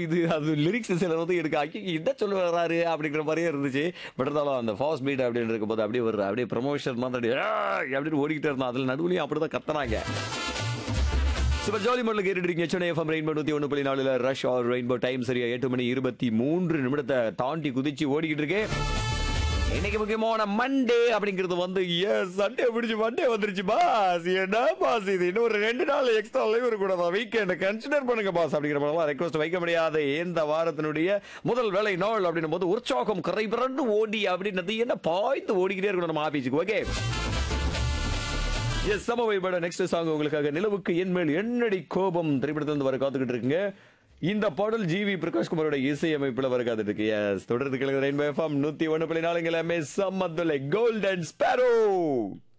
இது அது லிரிக்ஸ் சில வந்து எனக்கு ஐயோ என்ன சொல்ல வர்றாரு அப்படிங்கிற மாதிரியே இருந்துச்சு பட் இருந்தாலும் அந்த ஃபாஸ்ட் பீட் அப்படின்னு இருக்கும்போது அப்படியே ஒரு அப்படியே ப்ரமோஷன் மாதிரி அப்படியே, "ஏய்" அப்படின்னு ஓடிக்கிட்டே இருந்தான் அதில் நடுவுலையும் அப்படிதான் கத்துனாங்க சூப்பர் ஜாலி மாடல் கேட்டுட்டு இருக்கீங்க சென்னை எஃப்எம் ரெயின்போ நூத்தி ஒன்று புள்ளி நாலுல ரஷ் ஆர் ரெயின்போ டைம் சரியா எட்டு மணி இருபத்தி மூன்று நிமிடத்தை தாண்டி குதிச்சு ஓடிக்கிட்டு இருக்கு இன்னைக்கு முக்கியமான மண்டே அப்படிங்கிறது வந்து எஸ் சண்டே பிடிச்சி மண்டே வந்துருச்சு பாஸ் என்ன பாஸ் இது இன்னும் ஒரு ரெண்டு நாள் எக்ஸ்ட்ரா லைவ் இருக்கக்கூடாதா வீக்கெண்ட் கன்சிடர் பண்ணுங்க பாஸ் அப்படிங்கிற மாதிரிலாம் ரெக்வஸ்ட் வைக்க முடியாது இந்த வாரத்தினுடைய முதல் வேலை நாள் அப்படின்னும் போது உற்சாகம் கரை பிறண்டு ஓடி அப்படின்றது என்ன பாய்ந்து ஓடிக்கிட்டே இருக்கணும் நம்ம ஆபீஸுக்கு ஓகே எஸ் சம வைபட நெக்ஸ்ட் சாங் உங்களுக்காக நிலவுக்கு என் மேல் என்னடி கோபம் திரைப்படத்திலிருந்து வர காத்துக்கிட்டு இருக்குங்க இந்த பாடல் ஜிவி பிரகாஷ் குமாரோட இசை அமைப்புல வர காத்துட்டு இருக்கு எஸ் தொடர்ந்து கிழக்கு ரெயின்போ எஃப்எம் நூத்தி ஒண்ணு புள்ளி நாலுங்களே சம்மத்துல கோல்டன் ஸ்பேரோ